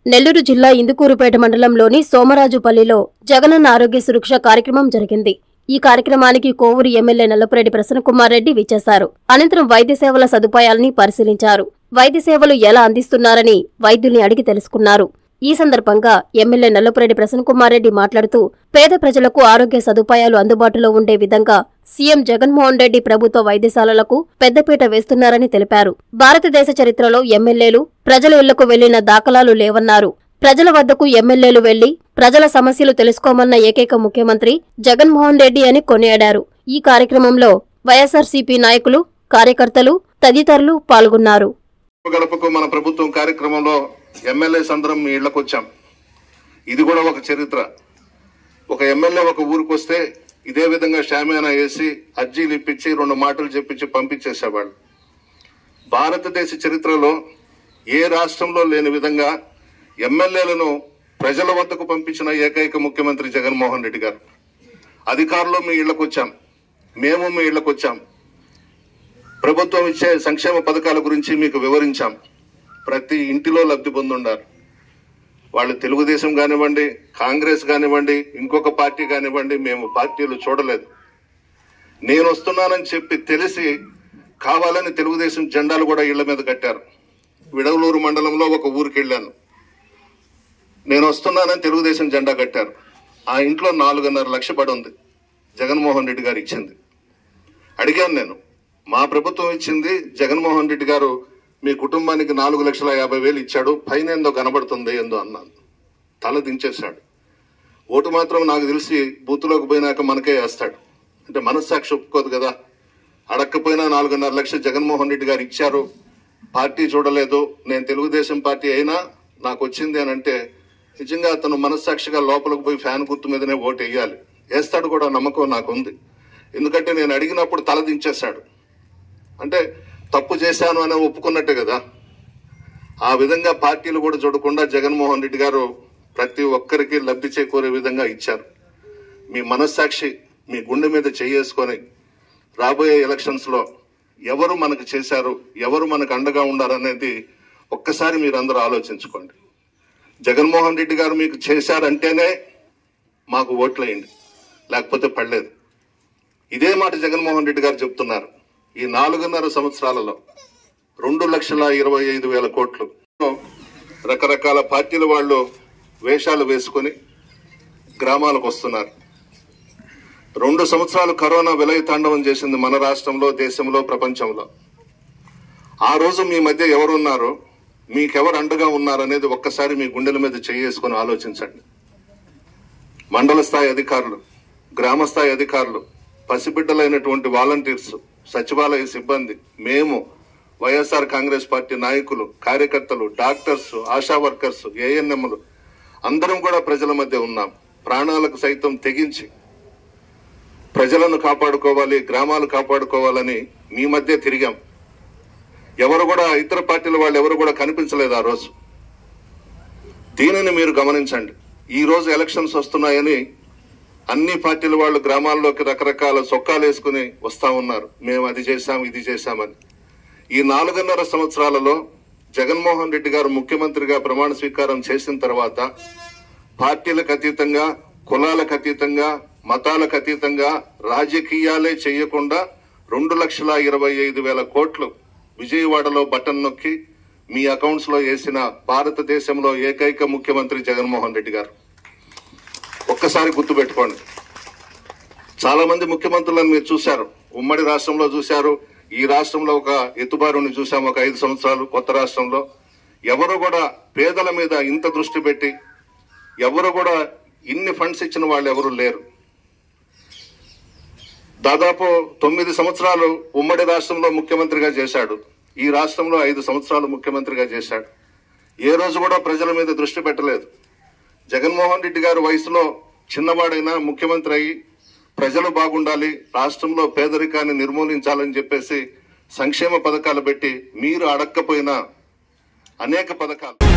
నెల్లూరు జిల్లా ఇందుకూరుపేట మండలంలోని సోమరాజుపల్లిలో జగనన్న ఆరోగ్య సురక్ష కార్యక్రమం జరిగింది ఈ కార్యక్రమానికి కోవూరు ఎమ్మెల్యే నల్లపురెడ్డి ప్రసన్నకుమార్ రెడ్డి విచ్చేశారు అనంతరం వైద్య సేవల సదుపాయాలని పరిశీలించారు వైద్య సేవలు ఎలా అందిస్తున్నారని వైద్యుల్ని అడిగి తెలుసుకున్నారు ఈ సందర్భంగా ఎమ్మెల్యే నల్లపురెడ్డి ప్రసన్నకుమార్ రెడ్డి మాట్లాడుతూ పేద ప్రజలకు ఆరోగ్య సదుపాయాలు అందుబాటులో ఉండే విధంగా సీఎం జగన్మోహన్ రెడ్డి ప్రభుత్వ వైద్యశాలలకు పెద్దపీట వేస్తున్నారని తెలిపారు భారతదేశ చరిత్రలో ఎమ్మెల్యేలు ప్రజల ఇళ్లకు వెళ్లిన దాఖలాలు లేవన్నారు ప్రజల వద్దకు ఎమ్మెల్యేలు వెళ్లి ప్రజల సమస్యలు తెలుసుకోమన్న ఏకైక ముఖ్యమంత్రి జగన్మోహన్ రెడ్డి అని కొనియాడారు ఈ కార్యక్రమంలో వైఎస్ఆర్సీపీ నాయకులు కార్యకర్తలు తదితరులు పాల్గొన్నారు గడపకు మన ప్రభుత్వం కార్యక్రమంలో ఎమ్మెల్యేస్ అందరం మీ ఇళ్లకు వచ్చాం ఇది కూడా ఒక చరిత్ర ఒక ఎమ్మెల్యే ఒక ఊరికి వస్తే ఇదే విధంగా షామియానా వేసి అర్జీలు ఇప్పించి రెండు మాటలు చెప్పించి పంపించేసేవాళ్ళు భారతదేశ చరిత్రలో ఏ రాష్ట్రంలో లేని విధంగా ఎమ్మెల్యేలను ప్రజల వద్దకు పంపించిన ఏకైక ముఖ్యమంత్రి జగన్మోహన్ రెడ్డి గారు అధికారులు మీ ఇళ్లకు వచ్చాం మేము మీ ఇళ్లకు వచ్చాం ప్రభుత్వం ఇచ్చే సంక్షేమ పథకాల గురించి మీకు వివరించాం ప్రతి ఇంటిలో లబ్ధి పొందుండారు వాళ్ళు తెలుగుదేశం కానివ్వండి కాంగ్రెస్ కానివ్వండి ఇంకొక పార్టీ కానివ్వండి మేము పార్టీలు చూడలేదు నేను వస్తున్నానని చెప్పి తెలిసి కావాలని తెలుగుదేశం జెండాలు కూడా ఇళ్ల మీద కట్టారు విడవలూరు మండలంలో ఒక ఊరికి వెళ్ళాను నేను వస్తున్నానని తెలుగుదేశం జెండా కట్టారు ఆ ఇంట్లో నాలుగున్నర లక్ష పడి ఉంది జగన్మోహన్ రెడ్డి గారు ఇచ్చింది అడిగాను నేను మా ప్రభుత్వం ఇచ్చింది జగన్మోహన్ రెడ్డి గారు మీ కుటుంబానికి నాలుగు లక్షల యాభై వేలు ఇచ్చాడు పైన ఏందో కనబడుతుంది ఏందో అన్నాను తల దించేశాడు ఓటు మాత్రం నాకు తెలిసి బూత్లోకి పోయినాక మనకే వేస్తాడు అంటే మనస్సాక్షి ఒప్పుకోదు కదా అడక్కపోయినా నాలుగున్నర లక్షలు జగన్మోహన్ రెడ్డి గారు ఇచ్చారు పార్టీ చూడలేదు నేను తెలుగుదేశం పార్టీ అయినా నాకు వచ్చింది అని అంటే నిజంగా అతను మనస్సాక్షిగా లోపలికి పోయి ఫ్యాన్ గుర్తు మీదనే ఓటు వేయాలి వేస్తాడు కూడా నమ్మకం నాకు ఉంది ఎందుకంటే నేను అడిగినప్పుడు తల దించేశాడు అంటే తప్పు చేశాను అని ఒప్పుకున్నట్టే కదా ఆ విధంగా పార్టీలు కూడా చూడకుండా జగన్మోహన్ రెడ్డి గారు ప్రతి ఒక్కరికి లబ్ధి చేకూరే విధంగా ఇచ్చారు మీ మనస్సాక్షి మీ గుండె మీద చేసుకొని రాబోయే ఎలక్షన్స్ లో ఎవరు మనకు చేశారు ఎవరు మనకు అండగా ఉండాలనేది ఒక్కసారి మీరు అందరూ ఆలోచించుకోండి జగన్మోహన్ రెడ్డి గారు మీకు చేశారంటేనే మాకు ఓట్లేయండి లేకపోతే పడలేదు ఇదే మాట జగన్మోహన్ రెడ్డి గారు చెప్తున్నారు ఈ నాలుగున్నర సంవత్సరాలలో రెండు లక్షల ఇరవై ఐదు వేల కోట్లు రకరకాల పార్టీల వాళ్ళు వేషాలు వేసుకొని గ్రామాలకు వస్తున్నారు రెండు సంవత్సరాలు కరోనా విలయ తాండవం చేసింది మన రాష్ట్రంలో దేశంలో ప్రపంచంలో ఆ రోజు మీ మధ్య ఎవరున్నారో మీకెవరు అండగా ఉన్నారనేది ఒక్కసారి మీ గుండెల మీద చేసుకొని ఆలోచించండి మండల స్థాయి అధికారులు గ్రామ స్థాయి అధికారులు పసిబిడ్డలైనటువంటి వాలంటీర్స్ సచివాలయ సిబ్బంది మేము వైఎస్ఆర్ కాంగ్రెస్ పార్టీ నాయకులు కార్యకర్తలు డాక్టర్స్ ఆశా వర్కర్స్ ఏఎన్ఎంలు అందరం కూడా ప్రజల మధ్య ఉన్నాం ప్రాణాలకు సైతం తెగించి ప్రజలను కాపాడుకోవాలి గ్రామాలు కాపాడుకోవాలని మీ మధ్య తిరిగాం ఎవరు కూడా ఇతర పార్టీల వాళ్ళు ఎవరు కూడా కనిపించలేదు ఆ రోజు దీనిని మీరు గమనించండి ఈ రోజు ఎలక్షన్స్ వస్తున్నాయని అన్ని పార్టీల వాళ్ళు గ్రామాల్లోకి రకరకాల సొక్కాలు వేసుకుని వస్తా ఉన్నారు మేము అది చేశాం ఇది చేశామని ఈ నాలుగున్నర సంవత్సరాలలో జగన్మోహన్ రెడ్డి గారు ముఖ్యమంత్రిగా ప్రమాణ స్వీకారం చేసిన తర్వాత పార్టీలకు అతీతంగా కులాలకు అతీతంగా మతాలకు అతీతంగా రాజకీయాలే చేయకుండా రెండు లక్షల ఇరవై ఐదు వేల కోట్లు విజయవాడలో బటన్ నొక్కి మీ అకౌంట్స్ లో వేసిన భారతదేశంలో ఏకైక ముఖ్యమంత్రి జగన్మోహన్ రెడ్డి గారు ఒక్కసారి గుర్తుపెట్టుకోండి చాలా మంది ముఖ్యమంత్రులను మీరు చూశారు ఉమ్మడి రాష్ట్రంలో చూశారు ఈ రాష్ట్రంలో ఒక ఎత్తుబారుని చూశాం ఒక ఐదు సంవత్సరాలు కొత్త రాష్ట్రంలో ఎవరు కూడా పేదల మీద ఇంత దృష్టి పెట్టి ఎవరు కూడా ఇన్ని ఫండ్స్ ఇచ్చిన వాళ్ళు ఎవరు లేరు దాదాపు తొమ్మిది సంవత్సరాలు ఉమ్మడి రాష్ట్రంలో ముఖ్యమంత్రిగా చేశాడు ఈ రాష్ట్రంలో ఐదు సంవత్సరాలు ముఖ్యమంత్రిగా చేశాడు ఏ రోజు కూడా ప్రజల మీద దృష్టి పెట్టలేదు జగన్మోహన్ రెడ్డి గారు వయసులో చిన్నవాడైనా ముఖ్యమంత్రి అయ్యి ప్రజలు బాగుండాలి రాష్ట్రంలో పేదరికాన్ని నిర్మూలించాలని చెప్పేసి సంక్షేమ పథకాలు పెట్టి మీరు అడక్కపోయినా అనేక పథకాలు